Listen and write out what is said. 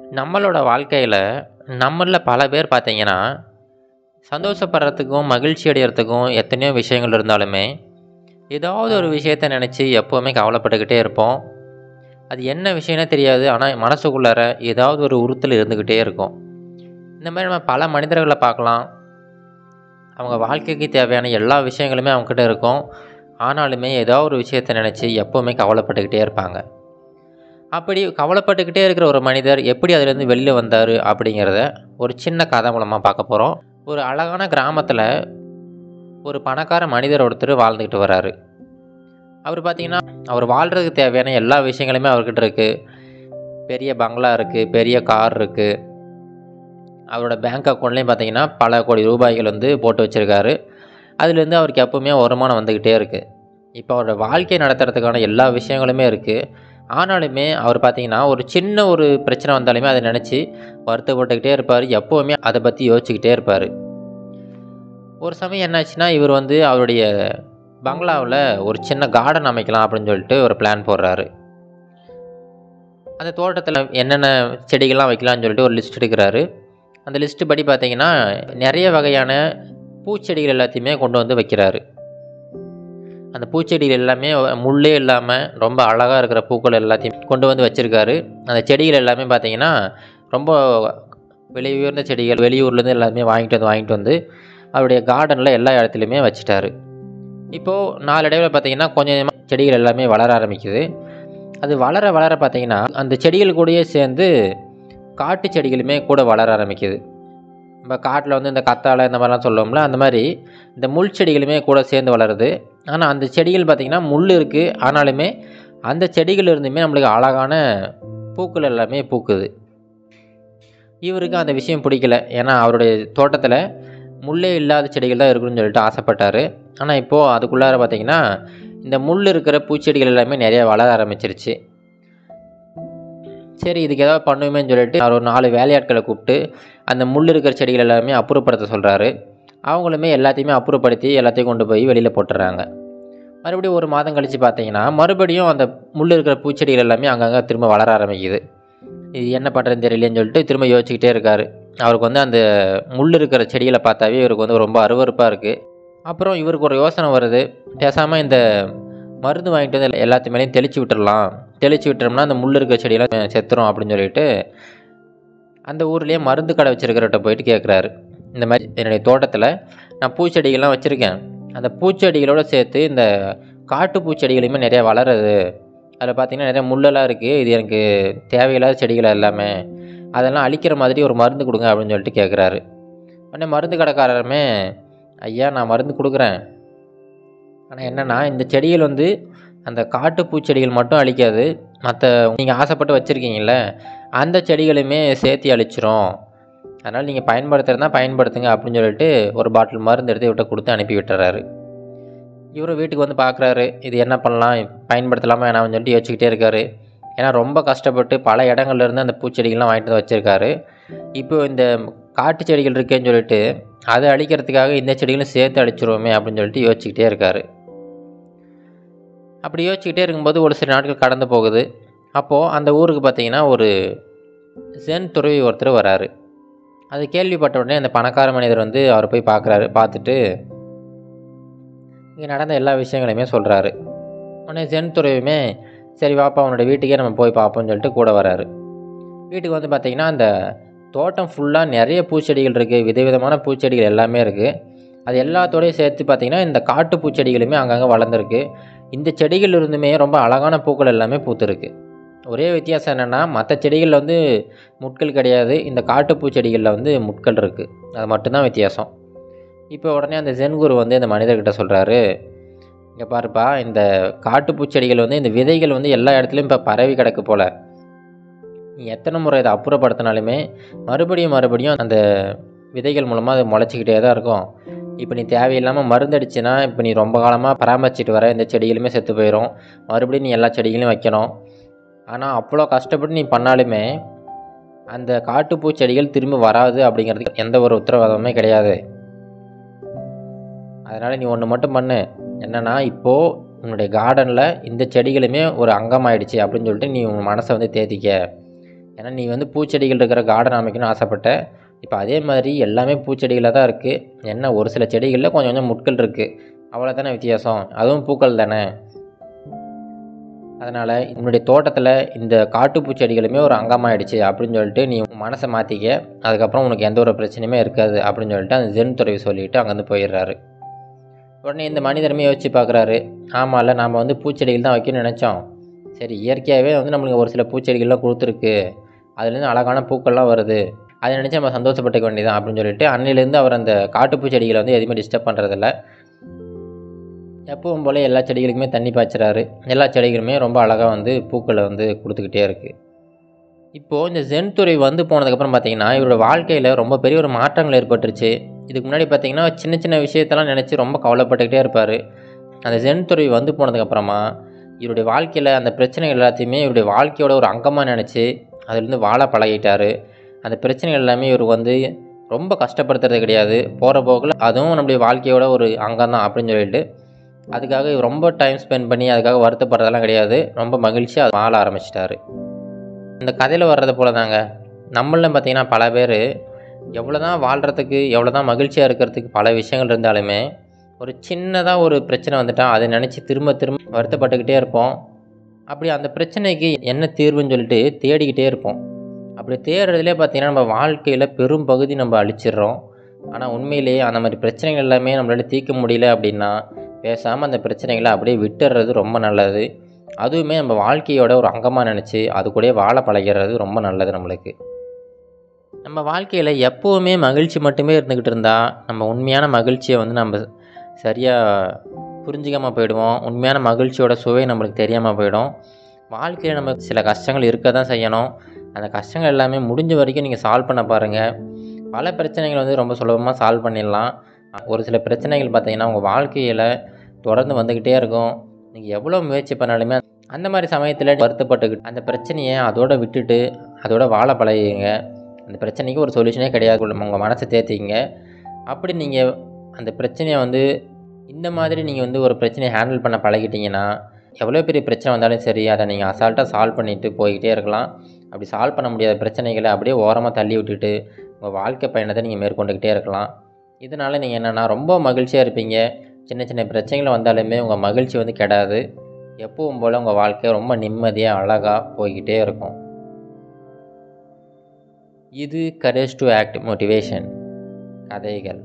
நம்மளோட வாழ்க்கையில் நம்மளில் பல பேர் பார்த்தீங்கன்னா சந்தோஷப்படுறதுக்கும் மகிழ்ச்சி அடைகிறதுக்கும் எத்தனையோ விஷயங்கள் இருந்தாலுமே ஏதாவது ஒரு விஷயத்த நினச்சி எப்போவுமே கவலைப்பட்டுக்கிட்டே இருப்போம் அது என்ன விஷயம்னே தெரியாது ஆனால் மனசுக்குள்ளார ஏதாவது ஒரு உறுத்தல் இருந்துக்கிட்டே இருக்கும் இந்த மாதிரி நம்ம பல மனிதர்களை பார்க்கலாம் அவங்க வாழ்க்கைக்கு தேவையான எல்லா விஷயங்களுமே அவங்கக்கிட்ட இருக்கும் ஆனாலுமே ஏதாவது ஒரு விஷயத்தை நினச்சி எப்போவுமே கவலைப்பட்டுக்கிட்டே இருப்பாங்க அப்படி கவலைப்பட்டுக்கிட்டே இருக்கிற ஒரு மனிதர் எப்படி அதுலேருந்து வெளியில் வந்தார் அப்படிங்கிறத ஒரு சின்ன கதை மூலமாக பார்க்க போகிறோம் ஒரு அழகான கிராமத்தில் ஒரு பணக்கார மனிதர் ஒருத்தர் வாழ்ந்துக்கிட்டு வராரு அவர் பார்த்தீங்கன்னா அவர் வாழ்கிறதுக்கு தேவையான எல்லா விஷயங்களுமே அவர்கிட்ட இருக்குது பெரிய பங்களா இருக்குது பெரிய கார் இருக்குது அவரோட பேங்க் அக்கௌண்ட்லேயும் பார்த்தீங்கன்னா பல கோடி ரூபாய்கள் வந்து போட்டு வச்சுருக்காரு அதுலேருந்து அவருக்கு எப்பவுமே வருமானம் வந்துக்கிட்டே இருக்குது இப்போ அவரோட வாழ்க்கையை நடத்துறதுக்கான எல்லா விஷயங்களுமே இருக்குது ஆனாலுமே அவர் பார்த்தீங்கன்னா ஒரு சின்ன ஒரு பிரச்சனை வந்தாலுமே அதை நினச்சி வருத்தப்பட்டுக்கிட்டே இருப்பார் எப்போவுமே அதை பற்றி யோசிச்சுக்கிட்டே இருப்பார் ஒரு சமயம் என்னாச்சுன்னா இவர் வந்து அவருடைய பங்களாவில் ஒரு சின்ன கார்டன் அமைக்கலாம் அப்படின்னு சொல்லிட்டு ஒரு பிளான் போடுறாரு அந்த தோட்டத்தில் என்னென்ன செடிகள்லாம் வைக்கலாம்னு சொல்லிட்டு ஒரு லிஸ்ட் எடுக்கிறாரு அந்த லிஸ்ட்டு படி பார்த்தீங்கன்னா நிறைய வகையான பூச்செடிகள் எல்லாத்தையுமே கொண்டு வந்து வைக்கிறாரு அந்த பூச்செடிகள் எல்லாமே முள்ளே இல்லாமல் ரொம்ப அழகாக இருக்கிற பூக்கள் எல்லாத்தையும் கொண்டு வந்து வச்சுருக்காரு அந்த செடிகள் எல்லாமே பார்த்தீங்கன்னா ரொம்ப விலை உயர்ந்த செடிகள் வெளியூர்லேருந்து எல்லாமே வாங்கிட்டு வந்து வாங்கிட்டு வந்து அவருடைய கார்டனில் எல்லா இடத்துலையுமே வச்சுட்டாரு இப்போது நாளடைவில் பார்த்தீங்கன்னா கொஞ்சம் செடிகள் எல்லாமே வளர ஆரம்பிக்குது அது வளர வளர பார்த்தீங்கன்னா அந்த செடிகள் கூடயே சேர்ந்து காட்டு செடிகளுமே கூட வளர ஆரம்பிக்குது நம்ம காட்டில் வந்து இந்த கத்தாழை இந்த மாதிரிலாம் சொல்லுவோம்ல அந்த மாதிரி இந்த முள் செடிகளுமே கூட சேர்ந்து வளருது ஆனால் அந்த செடிகள் பார்த்திங்கன்னா முள் இருக்குது ஆனாலுமே அந்த செடிகள் இருந்துமே நம்மளுக்கு அழகான பூக்கள் எல்லாமே பூக்குது இவருக்கு அந்த விஷயம் பிடிக்கல ஏன்னா அவருடைய தோட்டத்தில் முள்ளே இல்லாத செடிகள் தான் இருக்குன்னு சொல்லிட்டு ஆசைப்பட்டார் ஆனால் இப்போது அதுக்குள்ளார பார்த்திங்கன்னா இந்த முள் இருக்கிற பூச்செடிகள் எல்லாமே நிறைய வளர ஆரம்பிச்சிருச்சு சரி இதுக்கு ஏதாவது பண்ணுவேன்னு சொல்லிட்டு அவர் ஒரு நாலு வேலையாட்களை கூப்பிட்டு அந்த முள் இருக்கிற செடிகள் எல்லாமே அப்புறப்படுத்த சொல்கிறாரு அவங்களுமே எல்லாத்தையுமே அப்புறப்படுத்தி எல்லாத்தையும் கொண்டு போய் வெளியில் போட்டுறாங்க மறுபடியும் ஒரு மாதம் கழித்து பார்த்தீங்கன்னா மறுபடியும் அந்த முள் இருக்கிற பூச்செடிகள் எல்லாமே அங்கங்கே திரும்ப வளர ஆரம்பிக்குது இது என்ன பண்ணுறதுன்னு தெரியலன்னு சொல்லிட்டு திரும்ப யோசிச்சுக்கிட்டே இருக்கார் அவருக்கு வந்து அந்த முள் இருக்கிற செடிகளை பார்த்தாவே இவருக்கு வந்து ரொம்ப அருவறுப்பாக இருக்குது அப்புறம் இவருக்கு ஒரு யோசனை வருது பேசாமல் இந்த மருந்து வாங்கிட்டு வந்து எல்லாத்து மேலேயும் தெளித்து விட்டுடலாம் தெளித்து விட்டுறோம்னா அந்த முள் இருக்கிற செடியெல்லாம் செத்துரும் அப்படின்னு சொல்லிட்டு அந்த ஊர்லேயே மருந்து கடை வச்சுருக்கிறவர்கிட்ட போயிட்டு கேட்குறாரு இந்த மாதிரி என்னுடைய தோட்டத்தில் நான் பூச்செடிகள்லாம் வச்சுருக்கேன் அந்த பூச்செடிகளோடு சேர்த்து இந்த காட்டு பூச்செடிகளுமே நிறையா வளருது அதில் பார்த்திங்கன்னா நிறைய முள்ளெல்லாம் இருக்குது இது எனக்கு தேவையில்லாத செடிகள் எல்லாமே அதெல்லாம் அழிக்கிற மாதிரி ஒரு மருந்து கொடுங்க அப்படின்னு சொல்லிட்டு கேட்குறாரு உடனே மருந்து கடைக்காரருமே ஐயா நான் மருந்து கொடுக்குறேன் ஆனால் என்னென்னா இந்த செடிகள் வந்து அந்த காட்டு பூச்செடிகள் மட்டும் அழிக்காது மற்ற நீங்கள் ஆசைப்பட்டு வச்சுருக்கீங்கள அந்த செடிகளுமே சேர்த்து அழிச்சிரும் அதனால் நீங்கள் பயன்படுத்துகிறதா பயன்படுத்துங்க அப்படின்னு சொல்லிட்டு ஒரு பாட்டில் மருந்து எடுத்து இவர்கிட்ட கொடுத்து அனுப்பி விட்டுறாரு இவரும் வீட்டுக்கு வந்து பார்க்குறாரு இது என்ன பண்ணலாம் பயன்படுத்தலாமா வேணாம்னு சொல்லிட்டு யோசிச்சுக்கிட்டே இருக்காரு ஏன்னா ரொம்ப கஷ்டப்பட்டு பல இடங்கள்லேருந்து அந்த பூச்செடிகள்லாம் வாங்கிட்டு வந்து வச்சுருக்காரு இப்போ இந்த காட்டு செடிகள் இருக்கேன்னு சொல்லிட்டு அதை அழிக்கிறதுக்காக இந்த செடிகளும் சேர்த்து அழிச்சிருவோமே அப்படின்னு சொல்லிட்டு யோசிச்சுக்கிட்டே இருக்காரு அப்படி யோசிச்சுக்கிட்டே இருக்கும்போது ஒரு சில நாட்கள் கடந்து போகுது அப்போது அந்த ஊருக்கு பார்த்தீங்கன்னா ஒரு சென் துறவி ஒருத்தர் வராரு அது கேள்விப்பட்ட உடனே அந்த பணக்கார மனிதர் வந்து அவர் போய் பார்க்குறாரு பார்த்துட்டு இங்கே நடந்த எல்லா விஷயங்களையுமே சொல்கிறாரு உடனே சென் துறவியுமே சரி வாப்பா அவனோட வீட்டுக்கே நம்ம போய் பார்ப்போம்னு சொல்லிட்டு கூட வராரு வீட்டுக்கு வந்து பார்த்திங்கன்னா அந்த தோட்டம் ஃபுல்லாக நிறைய பூச்செடிகள் இருக்குது விதவிதமான பூச்செடிகள் எல்லாமே இருக்குது அது எல்லாத்தோடையும் சேர்த்து பார்த்திங்கன்னா இந்த காட்டு பூச்செடிகளுமே அங்கங்கே வளர்ந்துருக்கு இந்த செடிகள் இருந்துமே ரொம்ப அழகான பூக்கள் எல்லாமே பூத்துருக்கு ஒரே வித்தியாசம் என்னென்னா மற்ற செடிகளில் வந்து முட்கள் கிடையாது இந்த காட்டுப்பூ செடிகளில் வந்து முட்கள் இருக்குது அது மட்டும்தான் வித்தியாசம் இப்போ உடனே அந்த ஜென்குரு வந்து இந்த மனிதர்கிட்ட சொல்கிறாரு இங்கே பாருப்பா இந்த காட்டுப்பூச்செடிகள் வந்து இந்த விதைகள் வந்து எல்லா இடத்துலையும் இப்போ பரவி கிடக்கு போல் நீ எத்தனை முறை இதை அப்புறப்படுத்தினாலுமே மறுபடியும் மறுபடியும் அந்த விதைகள் மூலமாக அது முளைச்சிக்கிட்டே தான் இருக்கும் இப்போ நீ தேவையில்லாமல் மருந்தடிச்சுன்னா இப்போ நீ ரொம்ப காலமாக பராமரிச்சிட்டு வர இந்த செடிகளுமே செத்து போயிடும் மறுபடியும் நீ எல்லா செடிகளையும் வைக்கணும் ஆனால் அவ்வளோ கஷ்டப்பட்டு நீ பண்ணாலுமே அந்த காட்டுப்பூ செடிகள் திரும்ப வராது அப்படிங்கிறதுக்கு எந்த ஒரு உத்தரவாதமே கிடையாது அதனால் நீ ஒன்று மட்டும் பண்ணு என்னென்னா இப்போது உன்னுடைய கார்டனில் இந்த செடிகளுமே ஒரு அங்கமாயிடுச்சு அப்படின்னு சொல்லிட்டு நீ உன் மனசை வந்து தேத்திக்க ஏன்னா நீ வந்து பூச்செடிகள் இருக்கிற கார்டன் அமைக்கணும்னு ஆசைப்பட்ட இப்போ அதே மாதிரி எல்லாமே பூச்செடிகளாக தான் இருக்குது என்ன ஒரு சில செடிகளில் கொஞ்சம் கொஞ்சம் முட்கள் இருக்குது அவ்வளோ தானே வித்தியாசம் அதுவும் பூக்கள் தானே அதனால் உன்னுடைய தோட்டத்தில் இந்த காட்டுப்பூச்செடிகளுமே ஒரு அங்கமாயிடுச்சு அப்படின்னு சொல்லிட்டு நீ உன் மனசை மாற்றிக்க அதுக்கப்புறம் உனக்கு எந்த ஒரு பிரச்சனையுமே இருக்காது அப்படின்னு சொல்லிட்டு அந்த ஜென் துறவி சொல்லிவிட்டு அங்கேருந்து போயிடுறாரு உடனே இந்த மனிதருமே யோசிச்சு பார்க்குறாரு ஆமாம்ல நாம் வந்து பூச்செடிகள் தான் வைக்கணும்னு நினச்சோம் சரி இயற்கையாகவே வந்து நம்மளுக்கு ஒரு சில பூச்செடிகள்லாம் கொடுத்துருக்கு அதுலேருந்து அழகான பூக்கள்லாம் வருது அதை நினச்சி நம்ம சந்தோஷப்பட்டுக்க வேண்டியதான் அப்படின்னு சொல்லிட்டு அன்னையிலேருந்து அவர் அந்த காட்டுப்பூச்செடிகளை வந்து எதுவுமே டிஸ்டர்ப் பண்ணுறதில்ல எப்பவும் போல் எல்லா செடிகளுக்குமே தண்ணி பாய்ச்சுறாரு எல்லா செடிகளுமே ரொம்ப அழகாக வந்து பூக்களை வந்து கொடுத்துக்கிட்டே இருக்குது இப்போது இந்த ஜென் துறை வந்து போனதுக்கப்புறம் பார்த்தீங்கன்னா இவரோட வாழ்க்கையில் ரொம்ப பெரிய ஒரு மாற்றங்கள் ஏற்பட்டுருச்சு இதுக்கு முன்னாடி பார்த்தீங்கன்னா சின்ன சின்ன விஷயத்தெல்லாம் நினச்சி ரொம்ப கவலைப்பட்டுக்கிட்டே இருப்பார் அந்த ஜென் துறை வந்து போனதுக்கப்புறமா இவருடைய வாழ்க்கையில் அந்த பிரச்சனைகள் எல்லாத்தையுமே இவருடைய வாழ்க்கையோட ஒரு அங்கமாக நினச்சி அதுலேருந்து வாழ பழகிட்டார் அந்த பிரச்சனைகள் எல்லாமே இவர் வந்து ரொம்ப கஷ்டப்படுத்துறது கிடையாது போகிற போக்கில் அதுவும் நம்முடைய வாழ்க்கையோட ஒரு அங்கம் தான் அப்படின்னு சொல்லிட்டு அதுக்காக இவர் ரொம்ப டைம் ஸ்பெண்ட் பண்ணி அதுக்காக வருத்தப்படுறதெல்லாம் கிடையாது ரொம்ப மகிழ்ச்சியாக வாழ ஆரம்பிச்சிட்டாரு இந்த கதையில் வர்றது போல தாங்க நம்மள பார்த்தீங்கன்னா பல பேர் எவ்வளோ தான் வாழ்கிறதுக்கு எவ்வளோ தான் மகிழ்ச்சியாக இருக்கிறதுக்கு பல விஷயங்கள் இருந்தாலுமே ஒரு சின்னதாக ஒரு பிரச்சனை வந்துட்டால் அதை நினச்சி திரும்ப திரும்ப வருத்தப்பட்டுக்கிட்டே இருப்போம் அப்படி அந்த பிரச்சனைக்கு என்ன தீர்வுன்னு சொல்லிட்டு தேடிக்கிட்டே இருப்போம் அப்படி தேடுறதுலே பார்த்தீங்கன்னா நம்ம வாழ்க்கையில் பெரும் பகுதி நம்ம அழிச்சிடுறோம் ஆனால் உண்மையிலேயே அந்த மாதிரி பிரச்சனைகள் எல்லாமே நம்மளால தீர்க்க முடியல அப்படின்னா பேசாமல் அந்த பிரச்சனைகளை அப்படியே விட்டுறது ரொம்ப நல்லது அதுவுமே நம்ம வாழ்க்கையோட ஒரு அங்கமாக நினச்சி அது கூட வாழ பழகிறது ரொம்ப நல்லது நம்மளுக்கு நம்ம வாழ்க்கையில் எப்போவுமே மகிழ்ச்சி மட்டுமே இருந்துக்கிட்டு இருந்தால் நம்ம உண்மையான மகிழ்ச்சியை வந்து நம்ம சரியாக புரிஞ்சிக்காமல் போயிடுவோம் உண்மையான மகிழ்ச்சியோட சுவை நம்மளுக்கு தெரியாமல் போயிடும் வாழ்க்கையில் நம்ம சில கஷ்டங்கள் இருக்க தான் செய்யணும் அந்த கஷ்டங்கள் எல்லாமே முடிஞ்ச வரைக்கும் நீங்கள் சால்வ் பண்ண பாருங்கள் பல பிரச்சனைகள் வந்து ரொம்ப சுலபமாக சால்வ் பண்ணிடலாம் ஒரு சில பிரச்சனைகள் பார்த்தீங்கன்னா உங்கள் வாழ்க்கையில் தொடர்ந்து வந்துக்கிட்டே இருக்கும் நீங்கள் எவ்வளோ முயற்சி பண்ணாலுமே அந்த மாதிரி சமயத்தில் வருத்தப்பட்டுக்கிட்டு அந்த பிரச்சனையை அதோட விட்டுட்டு அதோட வாழ பழகிங்க அந்த பிரச்சனைக்கு ஒரு சொல்யூஷனே கிடையாது உங்கள் மனசை தேர்த்திங்க அப்படி நீங்கள் அந்த பிரச்சனையை வந்து இந்த மாதிரி நீங்கள் வந்து ஒரு பிரச்சனையை ஹேண்டில் பண்ண பழகிட்டீங்கன்னா எவ்வளோ பெரிய பிரச்சனை வந்தாலும் சரி அதை நீங்கள் அசால்ட்டாக சால்வ் பண்ணிவிட்டு போய்கிட்டே இருக்கலாம் அப்படி சால்வ் பண்ண முடியாத பிரச்சனைகளை அப்படியே ஓரமாக தள்ளி விட்டுட்டு உங்கள் வாழ்க்கை பயணத்தை நீங்கள் மேற்கொண்டுக்கிட்டே இருக்கலாம் இதனால் நீங்கள் என்னென்னா ரொம்ப மகிழ்ச்சியாக இருப்பீங்க சின்ன சின்ன பிரச்சனைகள் வந்தாலுமே உங்கள் மகிழ்ச்சி வந்து கெடாது எப்பவும் போல் உங்கள் வாழ்க்கை ரொம்ப நிம்மதியாக அழகாக போய்கிட்டே இருக்கும் இது கரேஜ் டு ஆக்ட் மோட்டிவேஷன் கதைகள்